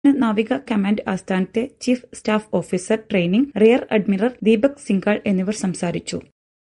നാവിക കമാൻഡ് ആസ്ഥാനത്തെ chief staff officer training rear admiral Deepak Singhal എന്നിവർ സംസാരിച്ചു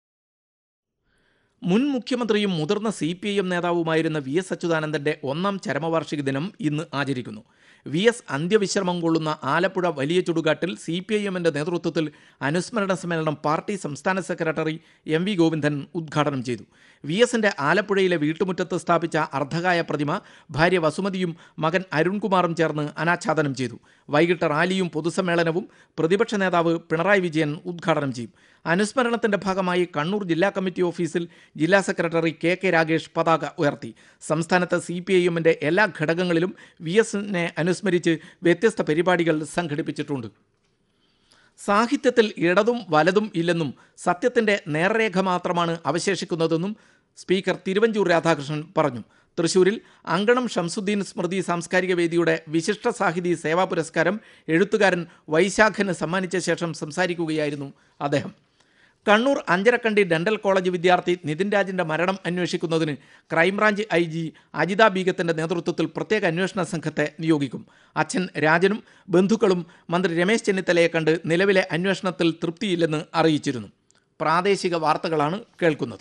മുൻ മുഖ്യമന്ത്രിയും മുതിർന്ന സി പി ഐ എം നേതാവുമായിരുന്ന വി എസ് അച്യുതാനന്ദന്റെ ഒന്നാം ചരമവാർഷിക ദിനം ഇന്ന് ആചരിക്കുന്നു വി എസ് അന്ത്യവിശ്രമം കൊള്ളുന്ന ആലപ്പുഴ വലിയ ചുടുകാട്ടിൽ സി പി ഐ എമ്മിന്റെ നേതൃത്വത്തിൽ അനുസ്മരണ സമ്മേളനം പാർട്ടി സംസ്ഥാന സെക്രട്ടറി എം വി ഗോവിന്ദൻ ഉദ്ഘാടനം ചെയ്തു വി എസിന്റെ ആലപ്പുഴയിലെ വീട്ടുമുറ്റത്ത് സ്ഥാപിച്ച അർദ്ധകായ പ്രതിമ ഭാര്യ വസുമതിയും മകൻ അരുൺകുമാറും ചേർന്ന് അനാച്ഛാദനം ചെയ്തു വൈകിട്ട് റാലിയും പൊതുസമ്മേളനവും പ്രതിപക്ഷ നേതാവ് പിണറായി വിജയൻ ഉദ്ഘാടനം ചെയ്യും അനുസ്മരണത്തിന്റെ ഭാഗമായി കണ്ണൂർ ജില്ലാ കമ്മിറ്റി ഓഫീസിൽ ജില്ലാ സെക്രട്ടറി കെ കെ രാഗേഷ് പതാക ഉയർത്തി സംസ്ഥാനത്ത് സി പി ഐ എമ്മിന്റെ എല്ലാ ഘടകങ്ങളിലും വി എസിനെ അനുസ്മരിച്ച് വ്യത്യസ്ത പരിപാടികൾ സംഘടിപ്പിച്ചിട്ടുണ്ട് സാഹിത്യത്തിൽ ഇടതും വലതും ഇല്ലെന്നും സത്യത്തിന്റെ നേർരേഖ മാത്രമാണ് അവശേഷിക്കുന്നതെന്നും സ്പീക്കർ തിരുവഞ്ചൂർ രാധാകൃഷ്ണൻ പറഞ്ഞു തൃശൂരിൽ അങ്കണം ഷംസുദ്ദീൻ സ്മൃതി സാംസ്കാരിക വേദിയുടെ വിശിഷ്ട സാഹിതി സേവാ പുരസ്കാരം എഴുത്തുകാരൻ വൈശാഖന് സമ്മാനിച്ച ശേഷം സംസാരിക്കുകയായിരുന്നു അദ്ദേഹം കണ്ണൂർ അഞ്ചരക്കണ്ടി ഡെന്റൽ കോളേജ് വിദ്യാർത്ഥി നിതിൻ രാജിന്റെ മരണം അന്വേഷിക്കുന്നതിന് ക്രൈംബ്രാഞ്ച് ഐ ജി അജിത ബീഗത്തിന്റെ നേതൃത്വത്തിൽ പ്രത്യേക അന്വേഷണ സംഘത്തെ നിയോഗിക്കും അച്ഛൻ രാജനും ബന്ധുക്കളും മന്ത്രി രമേശ് ചെന്നിത്തലയെ കണ്ട് നിലവിലെ അന്വേഷണത്തിൽ തൃപ്തിയില്ലെന്ന് അറിയിച്ചിരുന്നു പ്രാദേശിക വാർത്തകളാണ് കേൾക്കുന്നത്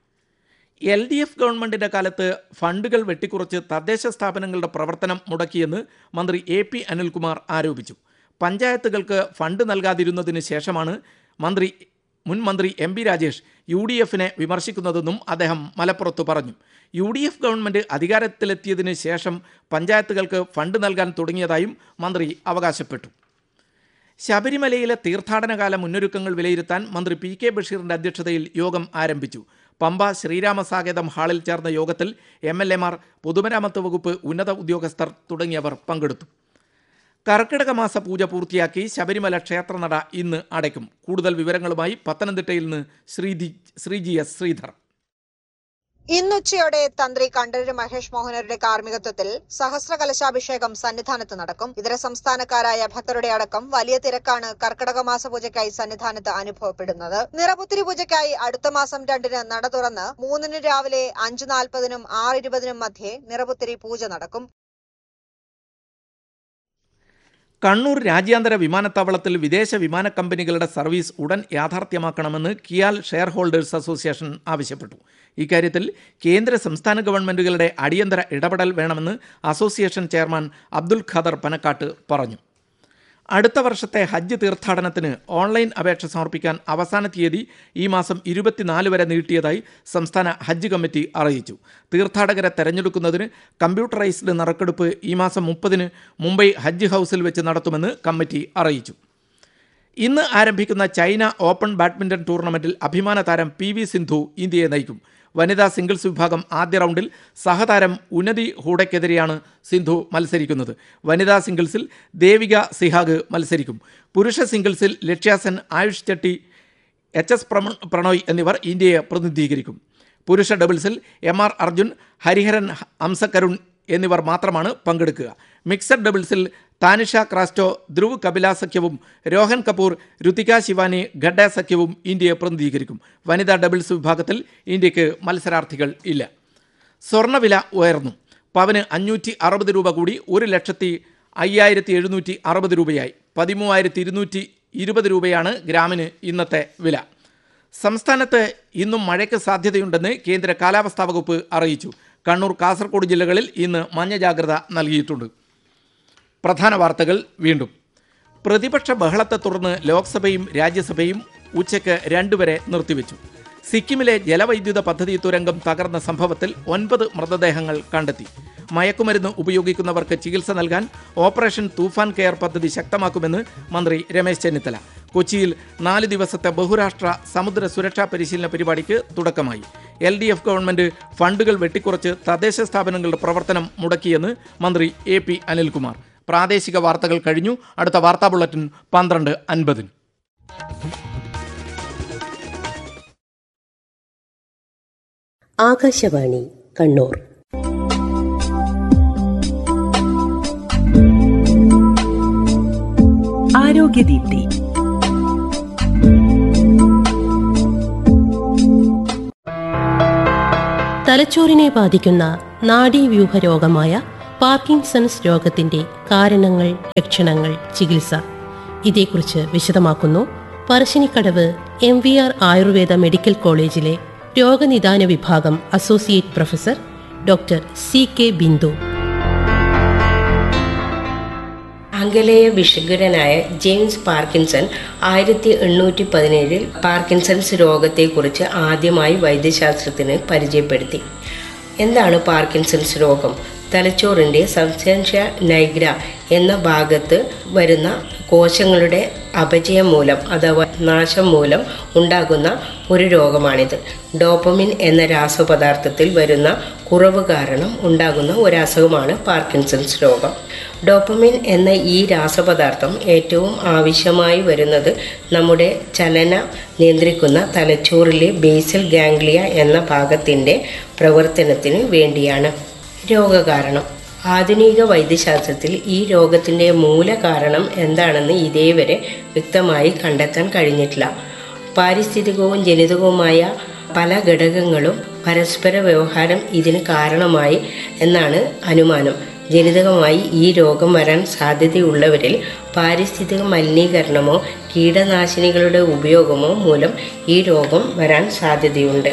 എൽ ഡി എഫ് ഗവൺമെന്റിന്റെ കാലത്ത് ഫണ്ടുകൾ വെട്ടിക്കുറച്ച് തദ്ദേശ സ്ഥാപനങ്ങളുടെ പ്രവർത്തനം മുടക്കിയെന്ന് മന്ത്രി എ പി അനിൽകുമാർ ആരോപിച്ചു പഞ്ചായത്തുകൾക്ക് ഫണ്ട് നൽകാതിരുന്നതിന് ശേഷമാണ് മന്ത്രി മുൻ മന്ത്രി M P Rajesh U D എഫിനെ വിമർശിക്കുന്നതെന്നും അദ്ദേഹം മലപ്പുറത്ത് പറഞ്ഞു യു ഡി എഫ് ഗവൺമെന്റ് അധികാരത്തിലെത്തിയതിന് ശേഷം പഞ്ചായത്തുകൾക്ക് ഫണ്ട് നൽകാൻ തുടങ്ങിയതായും മന്ത്രി അവകാശപ്പെട്ടു ശബരിമലയിലെ തീർത്ഥാടനകാല മുന്നൊരുക്കങ്ങൾ വിലയിരുത്താൻ മന്ത്രി പി കെ ബഷീറിന്റെ അധ്യക്ഷതയിൽ യോഗം ആരംഭിച്ചു പമ്പ ശ്രീരാമസാകേതം ഹാളിൽ ചേർന്ന യോഗത്തിൽ എം എൽ എമാർ പൊതുമരാമത്ത് വകുപ്പ് ഉന്നത ഉദ്യോഗസ്ഥർ തുടങ്ങിയവർ പങ്കെടുത്തു കർക്കിടക മാസ പൂജ പൂർത്തിയാക്കി ശബരിമല ക്ഷേത്രനട ഇന്ന് അടയ്ക്കും കൂടുതൽ വിവരങ്ങളുമായി പത്തനംതിട്ടയിൽ നിന്ന് ശ്രീജി ശ്രീജി എസ് ശ്രീധർ ഇന്നുച്ചയോടെ തന്ത്രി കണ്ഠരര് മഹേഷ് മോഹനരുടെ കാർമ്മികത്വത്തിൽ സഹസ്ര കലശാഭിഷേകം സന്നിധാനത്ത് നടക്കും ഇതര സംസ്ഥാനക്കാരായ ഭക്തരുടെ അടക്കം വലിയ തിരക്കാണ് കർക്കടക മാസ പൂജയ്ക്കായി സന്നിധാനത്ത് അനുഭവപ്പെടുന്നത് നിറപുത്തിരി പൂജയ്ക്കായി അടുത്ത മാസം രണ്ടിന് നട തുറന്ന് മൂന്നിന് രാവിലെ അഞ്ചു നാൽപ്പതിനും ആറ് ഇരുപതിനും മധ്യേ നിറപുത്തിരി പൂജ നടക്കും കണ്ണൂർ രാജ്യാന്തര വിമാനത്താവളത്തിൽ വിദേശ വിമാന കമ്പനികളുടെ സർവീസ് ഉടൻ യാഥാർത്ഥ്യമാക്കണമെന്ന് കിയാൽ ഷെയർ ഹോൾഡേഴ്സ് അസോസിയേഷൻ ആവശ്യപ്പെട്ടു ഇക്കാര്യത്തിൽ കേന്ദ്ര സംസ്ഥാന ഗവൺമെന്റുകളുടെ അടിയന്തര ഇടപെടൽ വേണമെന്ന് അസോസിയേഷൻ ചെയർമാൻ അബ്ദുൽ ഖാദർ പനക്കാട്ട് പറഞ്ഞു അടുത്ത വർഷത്തെ ഹജ്ജ് തീർത്ഥാടനത്തിന് ഓൺലൈൻ അപേക്ഷ സമർപ്പിക്കാൻ അവസാന തീയതി ഈ മാസം ഇരുപത്തിനാല് വരെ നീട്ടിയതായി സംസ്ഥാന ഹജ്ജ് കമ്മിറ്റി അറിയിച്ചു തീർത്ഥാടകരെ തെരഞ്ഞെടുക്കുന്നതിന് കമ്പ്യൂട്ടറൈസ്ഡ് നറുക്കെടുപ്പ് ഈ മാസം മുപ്പതിന് മുംബൈ ഹജ്ജ് ഹൗസിൽ വെച്ച് നടത്തുമെന്ന് കമ്മിറ്റി അറിയിച്ചു ഇന്ന് ആരംഭിക്കുന്ന ചൈന ഓപ്പൺ ബാഡ്മിന്റൺ ടൂർണമെന്റിൽ അഭിമാന താരം പി വി സിന്ധു ഇന്ത്യയെ നയിക്കും വനിതാ സിംഗിൾസ് വിഭാഗം ആദ്യ റൗണ്ടിൽ സഹതാരം ഉന്നതി ഹൂഡയ്ക്കെതിരെയാണ് സിന്ധു മത്സരിക്കുന്നത് വനിതാ സിംഗിൾസിൽ ദേവിക സിഹാഗ് മത്സരിക്കും പുരുഷ സിംഗിൾസിൽ ലക്ഷ്യാസൻ ആയുഷ് ചെട്ടി എച്ച് എസ് പ്രമ പ്രണോയ് എന്നിവർ ഇന്ത്യയെ പ്രതിനിധീകരിക്കും പുരുഷ ഡബിൾസിൽ എം ആർ അർജുൻ ഹരിഹരൻ അംസകരുൺ എന്നിവർ മാത്രമാണ് പങ്കെടുക്കുക മിക്സഡ് ഡബിൾസിൽ താനിഷ ക്രാസ്റ്റോ ധ്രുവ് കപില സഖ്യവും രോഹൻ കപൂർ രുതിക ശിവാനി ഖഡ സഖ്യവും ഇന്ത്യയെ പ്രതിനിധീകരിക്കും വനിതാ ഡബിൾസ് വിഭാഗത്തിൽ ഇന്ത്യക്ക് മത്സരാർത്ഥികൾ ഇല്ല സ്വർണ്ണവില ഉയർന്നു പവന് അഞ്ഞൂറ്റി അറുപത് രൂപ കൂടി ഒരു ലക്ഷത്തി അയ്യായിരത്തി എഴുന്നൂറ്റി അറുപത് രൂപയായി പതിമൂവായിരത്തി ഇരുന്നൂറ്റി ഇരുപത് രൂപയാണ് ഗ്രാമിന് ഇന്നത്തെ വില സംസ്ഥാനത്ത് ഇന്നും മഴയ്ക്ക് സാധ്യതയുണ്ടെന്ന് കേന്ദ്ര കാലാവസ്ഥാ വകുപ്പ് അറിയിച്ചു കണ്ണൂർ കാസർഗോഡ് ജില്ലകളിൽ ഇന്ന് മഞ്ഞ ജാഗ്രത നൽകിയിട്ടുണ്ട് പ്രധാന വാർത്തകൾ വീണ്ടും പ്രതിപക്ഷ ബഹളത്തെ തുടർന്ന് ലോക്സഭയും രാജ്യസഭയും ഉച്ചയ്ക്ക് രണ്ടുവരെ നിർത്തിവെച്ചു സിക്കിമിലെ ജലവൈദ്യുത പദ്ധതി തുരങ്കം തകർന്ന സംഭവത്തിൽ ഒൻപത് മൃതദേഹങ്ങൾ കണ്ടെത്തി മയക്കുമരുന്ന് ഉപയോഗിക്കുന്നവർക്ക് ചികിത്സ നൽകാൻ ഓപ്പറേഷൻ തൂഫാൻ കെയർ പദ്ധതി ശക്തമാക്കുമെന്ന് മന്ത്രി രമേശ് ചെന്നിത്തല കൊച്ചിയിൽ നാല് ദിവസത്തെ ബഹുരാഷ്ട്ര സമുദ്ര സുരക്ഷാ പരിശീലന പരിപാടിക്ക് തുടക്കമായി എൽ ഡി എഫ് ഗവൺമെന്റ് ഫണ്ടുകൾ വെട്ടിക്കുറച്ച് തദ്ദേശ സ്ഥാപനങ്ങളുടെ പ്രവർത്തനം മുടക്കിയെന്ന് മന്ത്രി എ പി അനിൽകുമാർ പ്രാദേശിക വാർത്തകൾ കഴിഞ്ഞു അടുത്ത വാർത്താ ബുള്ളറ്റിൻ പന്ത്രണ്ട് അൻപതിന് ആകാശവാണി കണ്ണൂർ ആരോഗ്യദീപ്തി തലച്ചോറിനെ ബാധിക്കുന്ന നാഡീവ്യൂഹ രോഗമായ പാർക്കിൻസൺസ് രോഗത്തിന്റെ കാരണങ്ങൾ ലക്ഷണങ്ങൾ ചികിത്സ ഇതേക്കുറിച്ച് വിശദമാക്കുന്നു Parassinikkadavu M V R Ayurveda medical കോളേജിലെ രോഗനിദാന വിഭാഗം associate professor doctor C K Bindu ആംഗലേയ വിഷഗ്വരനായ ജെയിംസ് പാർക്കിൻസൺ ആയിരത്തി എണ്ണൂറ്റി പതിനേഴിൽ പാർക്കിൻസൺസ് രോഗത്തെക്കുറിച്ച് ആദ്യമായി വൈദ്യശാസ്ത്രത്തിന് പരിചയപ്പെടുത്തി എന്താണ് പാർക്കിൻസൺസ് രോഗം തലച്ചോറിൻ്റെ സബ്സ്റ്റൻഷ്യ നൈഗ്ര എന്ന ഭാഗത്ത് വരുന്ന കോശങ്ങളുടെ അപചയം മൂലം അഥവാ നാശം മൂലം ഉണ്ടാകുന്ന ഒരു രോഗമാണിത് ഡോപ്പമിൻ എന്ന രാസപദാർത്ഥത്തിൽ വരുന്ന കുറവ് കാരണം ഉണ്ടാകുന്ന ഒരു അസുഖമാണ് പാർക്കിൻസൺസ് രോഗം ഡോപ്പമിൻ എന്ന ഈ രാസപദാർത്ഥം ഏറ്റവും ആവശ്യമായി വരുന്നത് നമ്മുടെ ചലന നിയന്ത്രിക്കുന്ന തലച്ചോറിലെ ബേസൽ ഗാംഗ്ലിയ എന്ന ഭാഗത്തിൻ്റെ പ്രവർത്തനത്തിന് വേണ്ടിയാണ് രോഗകാരണം ആധുനിക വൈദ്യശാസ്ത്രത്തിൽ ഈ രോഗത്തിൻ്റെ മൂലകാരണം എന്താണെന്ന് ഇതേവരെ വ്യക്തമായി കണ്ടെത്താൻ കഴിഞ്ഞിട്ടില്ല പാരിസ്ഥിതികവും ജനിതകവുമായ പല ഘടകങ്ങളും പരസ്പര വ്യവഹാരം ഇതിന് കാരണമായി എന്നാണ് അനുമാനം ജനിതകമായി ഈ രോഗം വരാൻ സാധ്യതയുള്ളവരിൽ പാരിസ്ഥിതിക മലിനീകരണമോ കീടനാശിനികളുടെ ഉപയോഗമോ മൂലം ഈ രോഗം വരാൻ സാധ്യതയുണ്ട്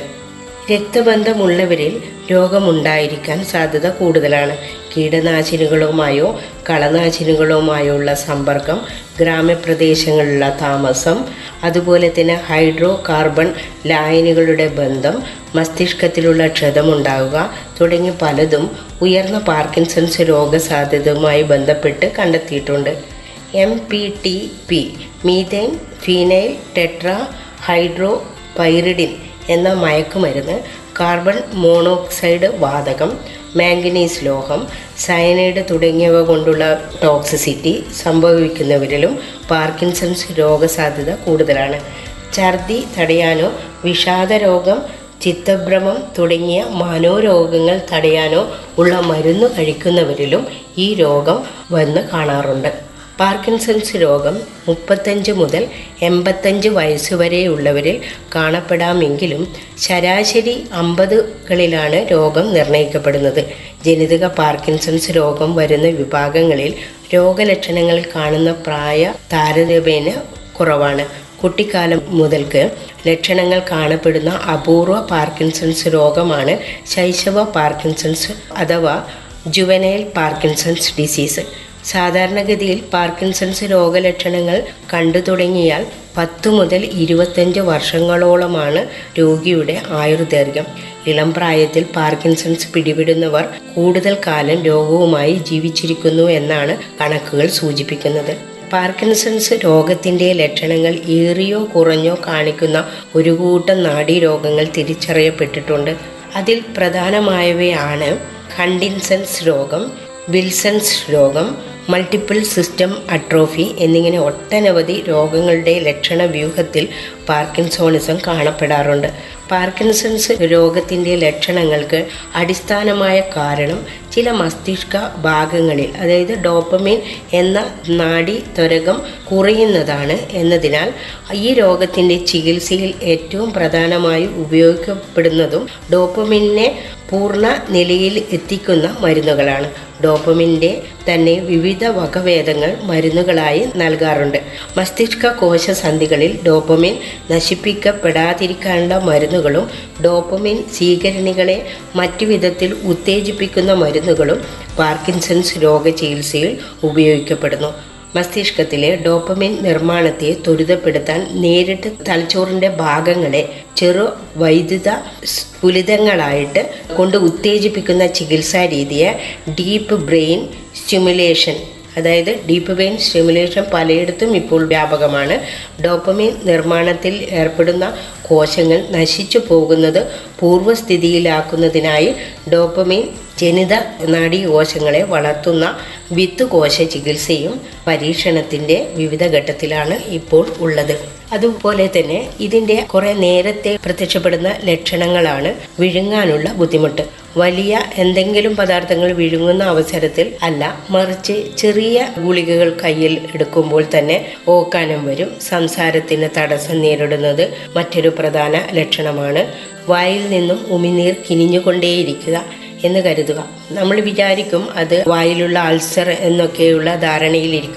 രക്തബന്ധമുള്ളവരിൽ രോഗമുണ്ടായിരിക്കാൻ സാധ്യത കൂടുതലാണ് കീടനാശിനികളുമായോ കളനാശിനികളുമായുള്ള സമ്പർക്കം ഗ്രാമപ്രദേശങ്ങളിലുള്ള താമസം അതുപോലെ തന്നെ ഹൈഡ്രോ കാർബൺ ലായനികളുടെ ബന്ധം മസ്തിഷ്കത്തിലുള്ള ക്ഷതമുണ്ടാവുക തുടങ്ങി പലതും ഉയർന്ന പാർക്കിൻസൺസ് രോഗസാധ്യതയുമായി ബന്ധപ്പെട്ട് കണ്ടെത്തിയിട്ടുണ്ട് M P T P methyl phenyl tetra hydro pyridine എന്ന മയക്കുമരുന്ന് കാർബൺ മോണോക്സൈഡ് വാതകം മാംഗനീസ് ലോഹം സയനൈഡ് തുടങ്ങിയവ കൊണ്ടുള്ള ടോക്സിസിറ്റി സംഭവിക്കുന്നവരിലും പാർക്കിൻസൺസ് രോഗസാധ്യത കൂടുതലാണ് ഛർദി തടയാനോ വിഷാദരോഗം ചിത്തഭ്രമം തുടങ്ങിയ മനോരോഗങ്ങൾ തടയാനോ ഉള്ള മരുന്ന് കഴിക്കുന്നവരിലും ഈ രോഗം വന്ന് കാണാറുണ്ട് പാർക്കിൻസൺസ് രോഗം മുപ്പത്തഞ്ച് മുതൽ എൺപത്തഞ്ച് വയസ്സുവരെയുള്ളവരിൽ കാണപ്പെടാമെങ്കിലും ശരാശരി അമ്പതുകളിലാണ് രോഗം നിർണ്ണയിക്കപ്പെടുന്നത് ജനിതക പാർക്കിൻസൺസ് രോഗം വരുന്ന വിഭാഗങ്ങളിൽ രോഗലക്ഷണങ്ങൾ കാണുന്ന പ്രായ താരതമ്യേന കുറവാണ് കുട്ടിക്കാലം മുതൽക്ക് ലക്ഷണങ്ങൾ കാണപ്പെടുന്ന അപൂർവ പാർക്കിൻസൺസ് രോഗമാണ് ശൈശവ പാർക്കിൻസൺസ് അഥവാ ജുവനൈൽ പാർക്കിൻസൺസ് ഡിസീസ് സാധാരണഗതിയിൽ പാർക്കിൻസൺസ് രോഗലക്ഷണങ്ങൾ കണ്ടു തുടങ്ങിയാൽ പത്തു മുതൽ ഇരുപത്തഞ്ച് വർഷങ്ങളോളമാണ് രോഗിയുടെ ആയുർദൈർഘ്യം ഇളം പ്രായത്തിൽ പാർക്കിൻസൺസ് പിടിപെടുന്നവർ കൂടുതൽ കാലം രോഗവുമായി ജീവിച്ചിരിക്കുന്നു എന്നാണ് കണക്കുകൾ സൂചിപ്പിക്കുന്നത് പാർക്കിൻസൺസ് രോഗത്തിൻ്റെ ലക്ഷണങ്ങൾ ഏറിയോ കുറഞ്ഞോ കാണിക്കുന്ന ഒരു കൂട്ടം നാഡീരോഗങ്ങൾ തിരിച്ചറിയപ്പെട്ടിട്ടുണ്ട് അതിൽ പ്രധാനമായവയാണ് ഹണ്ടിൻസൺസ് രോഗം വിൽസൺസ് രോഗം മൾട്ടിപ്പിൾ സിസ്റ്റം അട്രോഫി എന്നിങ്ങനെ ഒട്ടനവധി രോഗങ്ങളുടെ ലക്ഷണ വ്യൂഹത്തിൽ പാർക്കിൻസോണിസം കാണപ്പെടാറുണ്ട് പാർക്കിൻസൺസ് രോഗത്തിൻ്റെ ലക്ഷണങ്ങൾക്ക് അടിസ്ഥാനമായ കാരണം ചില മസ്തിഷ്ക ഭാഗങ്ങളിൽ അതായത് ഡോപ്പമിൻ എന്ന നാഡി ത്വരകം കുറയുന്നതാണ് എന്നതിനാൽ ഈ രോഗത്തിൻ്റെ ചികിത്സയിൽ ഏറ്റവും പ്രധാനമായി ഉപയോഗിക്കപ്പെടുന്നതും ഡോപ്പമിനെ പൂർണ്ണ നിലയിൽ എത്തിക്കുന്ന മരുന്നുകളാണ് ഡോപ്പമിൻ്റെ തന്നെ വിവിധ വകഭേദങ്ങൾ മരുന്നുകളായി നൽകാറുണ്ട് മസ്തിഷ്ക കോശസന്ധികളിൽ ഡോപ്പമിൻ നശിപ്പിക്കപ്പെടാതിരിക്കാനുള്ള മരുന്നുകളും ഡോപ്പമിൻ സ്വീകരണികളെ മറ്റു വിധത്തിൽ ഉത്തേജിപ്പിക്കുന്ന മരുന്നുകളും പാർക്കിൻസൺസ് രോഗ ചികിത്സയിൽ ഉപയോഗിക്കപ്പെടുന്നു മസ്തിഷ്കത്തിലെ ഡോപ്പമിൻ നിർമ്മാണത്തെ ത്വരിതപ്പെടുത്താൻ നേരിട്ട് തലച്ചോറിൻ്റെ ഭാഗങ്ങളെ ചെറു വൈദ്യുത സ്ഫുലിതങ്ങളായിട്ട് കൊണ്ട് ഉത്തേജിപ്പിക്കുന്ന ചികിത്സാ രീതിയെ ഡീപ്പ് ബ്രെയിൻ സ്റ്റിമുലേഷൻ അതായത് ഡീപ്പ് ബ്രെയിൻ സ്റ്റിമുലേഷൻ പലയിടത്തും ഇപ്പോൾ വ്യാപകമാണ് ഡോപ്പമിൻ നിർമ്മാണത്തിൽ ഏർപ്പെടുന്ന കോശങ്ങൾ നശിച്ചു പോകുന്നത് പൂർവ്വസ്ഥിതിയിലാക്കുന്നതിനായി ഡോപ്പമിൻ ജനിത നാഡീകോശങ്ങളെ വളർത്തുന്ന വിത്ത് കോശ ചികിത്സയും പരീക്ഷണത്തിൻ്റെ വിവിധ ഘട്ടത്തിലാണ് ഇപ്പോൾ ഉള്ളത് അതുപോലെ തന്നെ ഇതിൻ്റെ കുറേ നേരത്തെ പ്രത്യക്ഷപ്പെടുന്ന ലക്ഷണങ്ങളാണ് വിഴുങ്ങാനുള്ള ബുദ്ധിമുട്ട് വലിയ എന്തെങ്കിലും പദാർത്ഥങ്ങൾ വിഴുങ്ങുന്ന അവസരത്തിൽ അല്ല മറിച്ച് ചെറിയ ഗുളികകൾ കയ്യിൽ എടുക്കുമ്പോൾ തന്നെ ഓക്കാനം വരും സംസാരത്തിന് തടസ്സം നേരിടുന്നത് മറ്റൊരു പ്രധാന ലക്ഷണമാണ് വായിൽ നിന്നും ഉമിനീർ കിനിഞ്ഞുകൊണ്ടേയിരിക്കുക എന്ന് കരുതുക നമ്മൾ വിചാരിക്കും അത് വായിലുള്ള അൾസർ എന്നൊക്കെയുള്ള ധാരണയിലിരിക്കും